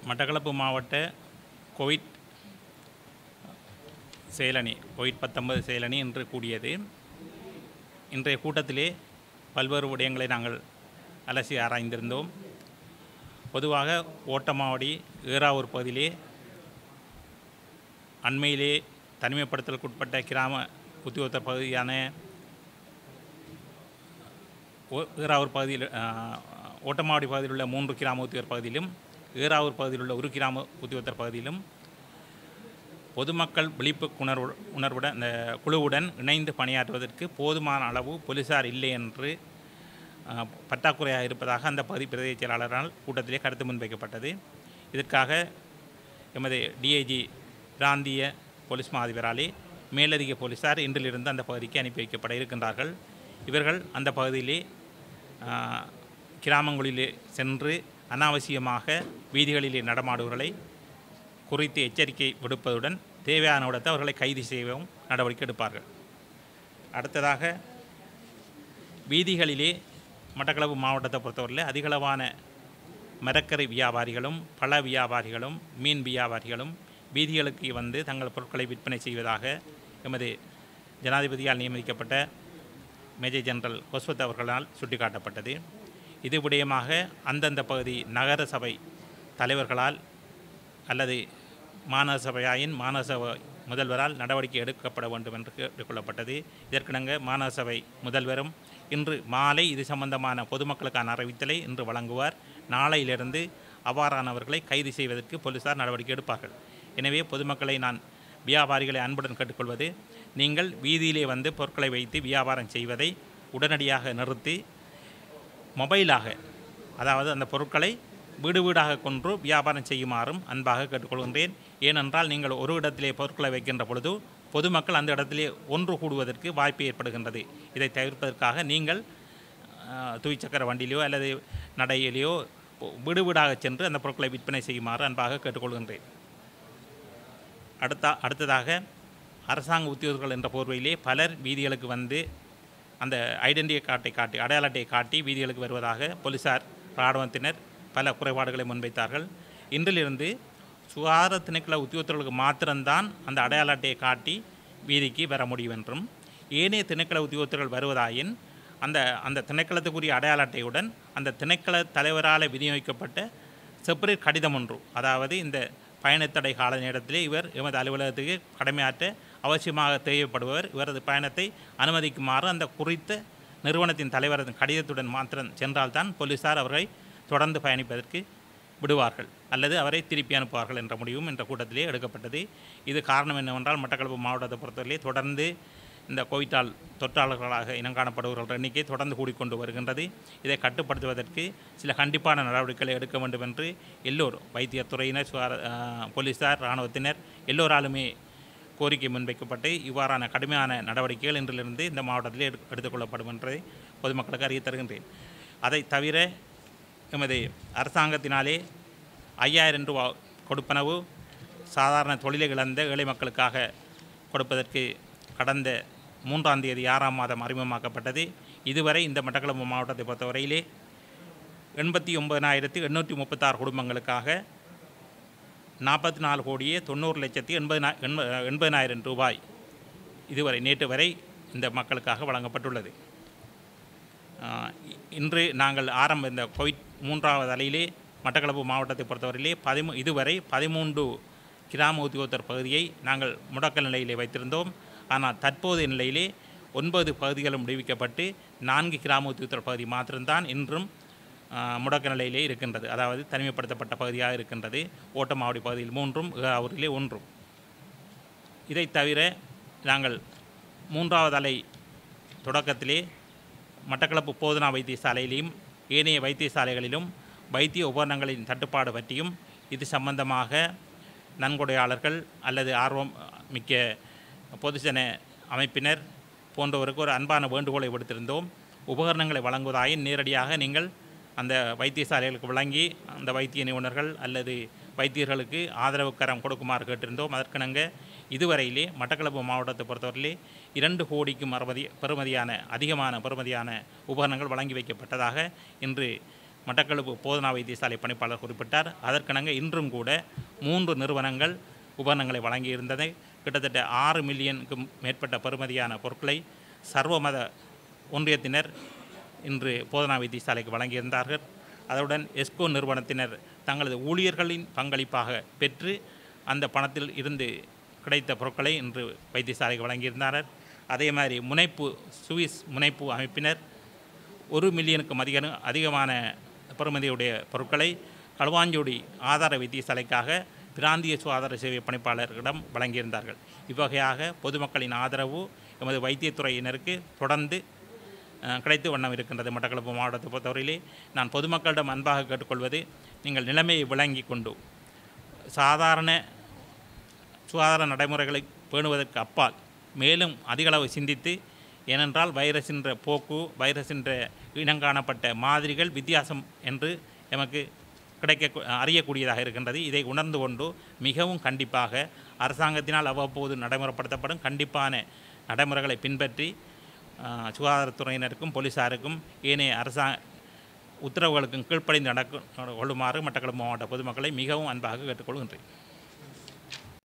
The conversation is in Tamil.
மட்டக்களப்பு மாவட்ட கோவிட் செயலணி கோவிட் பத்தொன்பது செயலணி இன்று கூடியது இன்றைய கூட்டத்திலே பல்வேறு விடயங்களை நாங்கள் அலசி ஆராய்ந்திருந்தோம் பொதுவாக ஓட்டமாவடி ஏறாவூர் பகுதியிலே அண்மையிலே தனிமைப்படுத்தலுக்குட்பட்ட கிராம உத்தியோகத்தர் பகுதியான ஓ- ஈராவூர் பகுதியில் ஆ, ஓட்டமாவடி பகுதியில் உள்ள மூன்று கிராம உத்தியோகர் பகுதியிலும் ஈராவூர் பகுதியில் உள்ள ஒரு கிராம உத்தியோகத்தர் பகுதியிலும் பொதுமக்கள் விழிப்பு உணர்வு உணர்வுடன் இந்த குழுவுடன் இணைந்து பணியாற்றுவதற்கு போதுமான அளவு போலீசார் இல்லை என்று ஆ, பற்றாக்குறையாக இருப்பதாக அந்த பகுதி பிரதேச செயலாளரால் கூட்டத்திலே கருத்து முன்வைக்கப்பட்டது இதற்காக எமது டிஐஜி பிராந்திய போலீஸ் மா அதிபராலே மேலதிக போலீசார் இன்றிலிருந்து அந்த பகுதிக்கு அனுப்பி வைக்கப்பட இருக்கின்றார்கள் இவர்கள் அந்த பகுதியிலே ஆ, கிராமங்களிலே சென்று அனாவசியமாக வீதிகளிலே நடமாடுவர்களை குறித்து எச்சரிக்கை விடுப்பதுடன் தேவையான இடத்தை அவர்களை கைது செய்யவும் நடவடிக்கை எடுப்பார்கள் அடுத்ததாக வீதிகளிலே மட்டக்களப்பு மாவட்டத்தை பொறுத்தவரையில் அதிகளவான மரக்கறி வியாபாரிகளும் பழ வியாபாரிகளும் மீன் வியாபாரிகளும் வீதிகளுக்கு வந்து தங்கள் பொருட்களை விற்பனை செய்வதாக எமது ஜனாதிபதியால் நியமிக்கப்பட்ட மேஜர் ஜெனரல் கொஸ்வத் அவர்களால் சுட்டிக்காட்டப்பட்டது இது விடயமாக அந்தந்த பகுதி நகர சபை தலைவர்களால் அல்லது மாநகர சபையாயின் மாநகர சபை முதல்வரால் நடவடிக்கை எடுக்கப்பட வேண்டும் என்று கேட்டுக்கொள்ளப்பட்டது இதற்கிணங்க மாநகர சபை முதல்வரும் இன்று மாலை இது சம்பந்தமான பொதுமக்களுக்கான அறிவித்தலை இன்று வழங்குவார் நாளையிலிருந்து அவ்வாறானவர்களை கைது செய்வதற்கு போலீசார் நடவடிக்கை எடுப்பார்கள் எனவே பொதுமக்களை நான் வியாபாரிகளை அன்புடன் கேட்டுக்கொள்வது நீங்கள் வீதியிலே வந்து பொருட்களை வைத்து வியாபாரம் செய்வதை உடனடியாக நிறுத்தி மொபைலாக அதாவது அந்த பொருட்களை வீடு வீடாக கொன்று வியாபாரம் செய்யுமாறும் அன்பாக கேட்டுக்கொள்கின்றேன் ஏனென்றால் நீங்கள் ஒரு இடத்திலே பொருட்களை வைக்கின்ற பொழுது பொதுமக்கள் அந்த இடத்திலே ஒன்று கூடுவதற்கு வாய்ப்பு ஏற்படுகின்றது இதை தவிர்ப்பதற்காக நீங்கள் ஆஹ், துவிச்சக்கர வண்டியிலையோ அல்லது நடையிலேயோ வீடு வீடாக சென்று அந்த பொருட்களை விற்பனை செய்யுமாறு அன்பாக கேட்டுக்கொள்கின்றேன் அடுத்த அடுத்ததாக அரசாங்க உத்தியோகர்கள் என்ற போர்வையிலே பலர் வீதிகளுக்கு வந்து அந்த ஐடென்டிட்டி கார்டை காட்டி அடையாள அட்டையை காட்டி வீதிகளுக்கு வருவதாக போலீசார் இராணுவத்தினர் பல குறைபாடுகளை முன்வைத்தார்கள் இன்றிலிருந்து சுகாதார திணைக்கள உத்தியோகத்தர்களுக்கு மாத்திரம்தான் அந்த அடையாள அட்டையை காட்டி வீதிக்கு வர முடியும் என்றும் ஏனைய திணைக்கள உத்தியோகத்தர்கள் வருவதாயின் அந்த அந்த திணைக்களத்துக்குரிய அடையாள அட்டையுடன் அந்த திணைக்கள தலைவரால் விநியோகிக்கப்பட்ட செப்பரேட் கடிதம் ஒன்று அதாவது இந்த பயணத்தடை கால நேரத்திலே இவர் எமது அலுவலகத்துக்கு கடமையாற்ற அவசியமாக தேவைப்படுபவர் இவரது பயணத்தை அனுமதிக்குமாறு அந்த குறித்த நிறுவனத்தின் தலைவரது கடிதத்துடன் மாத்திரம் சென்றால்தான் போலீசார் அவரை தொடர்ந்து பயணிப்பதற்கு விடுவார்கள் அல்லது அவரை திருப்பி அனுப்புவார்கள் என்ற முடிவும் இந்த கூட்டத்திலே எடுக்கப்பட்டது இது காரணம் என்னவென்றால் மட்டக்களப்பு மாவட்டத்தை பொறுத்தவரையிலே தொடர்ந்து இந்த கோவிட்டால் தொற்றாளர்களாக இனம் காணப்படுபவர்கள் எண்ணிக்கை தொடர்ந்து கூடிக்கொண்டு வருகின்றது இதை கட்டுப்படுத்துவதற்கு சில கண்டிப்பான நடவடிக்கைகளை எடுக்க வேண்டும் என்று எல்லோரும் வைத்தியர் துறையினர் சுகார ஆஹ், போலீசார் இராணுவத்தினர் எல்லோராலுமே கோரிக்கை முன்வைக்கப்பட்டு இவ்வாறான கடுமையான நடவடிக்கைகள் இன்றிலிருந்து இந்த மாவட்டத்தில் எடு எடுத்துக்கொள்ளப்படும் என்பதை பொதுமக்களுக்கு அறிய தருகின்றேன் அதை தவிர எமது அரசாங்கத்தினாலே ஐயாயிரம் ரூபா கொடுப்பனவு சாதாரண தொழிலை இழந்த ஏழை மக்களுக்காக கொடுப்பதற்கு கடந்த மூன்றாம் தேதி ஆறாம் மாதம் அறிமுகமாக்கப்பட்டது இதுவரை இந்த மட்டக்களப்பு மாவட்டத்தை பொறுத்தவரையிலே எண்பத்தி ஒன்பதினாயிரத்தி எண்ணூற்றி முப்பத்தாறு குடும்பங்களுக்காக நாற்பத்தி நாலு கோடியே தொண்ணூறு லட்சத்தி எண்பதினா எண்ப எண்பதினாயிரம் ரூபாய் இதுவரை நேற்று வரை இந்த மக்களுக்காக வழங்கப்பட்டுள்ளது ஆஹ் இ- இன்று நாங்கள் ஆரம்ப இந்த கோவிட் மூன்றாவது அலையிலே மட்டக்களப்பு மாவட்டத்தை பொறுத்தவரையிலே பதிமூ இதுவரை பதிமூன்று கிராம உத்தியோகத்தர் பகுதியை நாங்கள் முடக்கல் நிலையிலே வைத்திருந்தோம் ஆனால் தற்போதைய நிலையிலே ஒன்பது பகுதிகளும் விடுவிக்கப்பட்டு நான்கு கிராம உத்தியோகத்தர் பகுதி மாத்திரம்தான் இன்றும் ஆஹ், முடக்க நிலையிலே இருக்கின்றது அதாவது தனிமைப்படுத்தப்பட்ட பகுதியாக இருக்கின்றது ஓட்டமாவடி பகுதியில் மூன்றும் ஊரிலே ஒன்றும் இதை தவிர நாங்கள் மூன்றாவது அலை தொடக்கத்திலே மட்டக்களப்பு போதனா வைத்தியசாலையிலும் ஏனைய வைத்தியசாலைகளிலும் வைத்திய உபகரணங்களின் தட்டுப்பாடு பற்றியும் இது சம்பந்தமாக நன்கொடையாளர்கள் அல்லது ஆர்வம் மிக்க பொதுஜன அமைப்பினர் போன்றவருக்கு ஒரு அன்பான வேண்டுகோளை விடுத்திருந்தோம் உபகரணங்களை வழங்குவதாயின் நேரடியாக நீங்கள் அந்த வைத்தியசாலைகளுக்கு வழங்கி அந்த வைத்திய நிபுணர்கள் அல்லது வைத்தியர்களுக்கு ஆதரவு கரம் கொடுக்குமாறு கேட்டிருந்தோம் அதற்கிணங்க இதுவரையிலே மட்டக்களப்பு மாவட்டத்தை பொறுத்தவரையிலே இரண்டு கோடிக்கும் அறுபதி பெறுமதியான அதிகமான பெறுமதியான உபகரணங்கள் வழங்கி வைக்கப்பட்டதாக இன்று மட்டக்களப்பு போதனா வைத்தியசாலை பணிப்பாளர் குறிப்பிட்டார் அதற்கிணங்க இன்றும் கூட மூன்று நிறுவனங்கள் உபகரணங்களை வழங்கியிருந்ததை கிட்டத்தட்ட ஆறு மில்லியனுக்கும் மேற்பட்ட பெறுமதியான பொருட்களை சர்வமத ஒன்றியத்தினர் இன்று போதனா வைத்தியசாலைக்கு வழங்கியிருந்தார்கள் அதனுடன் எஸ்கோ நிறுவனத்தினர் தங்களது ஊழியர்களின் பங்களிப்பாக பெற்று அந்த பணத்தில் இருந்து கிடைத்த பொருட்களை இன்று வைத்தியசாலைக்கு வழங்கியிருந்தார்கள் அதே மாதிரி முனைப்பு சுவிஸ் முனைப்பு அமைப்பினர் ஒரு மில்லியனுக்கும் அதிக அதிகமான பெறுமதியுடைய பொருட்களை களுவாஞ்சோடி ஆதார வைத்தியசாலைக்காக பிராந்திய சுகாதார சேவை பணிப்பாளர்களிடம் வழங்கியிருந்தார்கள் இவ்வகையாக பொதுமக்களின் ஆதரவு எமது வைத்தியத்துறையினருக்கு தொடர்ந்து அஹ், கிடைத்து வண்ணம் இருக்கின்றது மட்டக்களப்பு மாவட்டத்தை பொறுத்தவரையிலே நான் பொதுமக்களிடம் அன்பாக கேட்டுக்கொள்வது நீங்கள் நிலைமையை விளங்கி கொண்டு சாதாரண சுகாதார நடைமுறைகளை பேணுவதற்கு அப்பால் மேலும் அதிகளவு சிந்தித்து ஏனென்றால் வைரஸின்ற போக்கு வைரஸின்ற இனங்காணப்பட்ட மாதிரிகள் வித்தியாசம் என்று எமக்கு கிடைக்க அறியக்கூடியதாக இருக்கின்றது இதை உணர்ந்து கொண்டு மிகவும் கண்டிப்பாக அரசாங்கத்தினால் அவ்வப்போது நடைமுறைப்படுத்தப்படும் கண்டிப்பான நடைமுறைகளை பின்பற்றி ஆஹ், சுகாதாரத்துறையினருக்கும் போலீஸாருக்கும் ஏனைய அரசா உத்தரவுகளுக்கும் கீழ்ப்படிந்து நடக்கும் கொள்ளுமாறு மட்டக்களப்பு மாவட்ட பொதுமக்களை மிகவும் அன்பாக கேட்டுக்கொள்கின்றேன்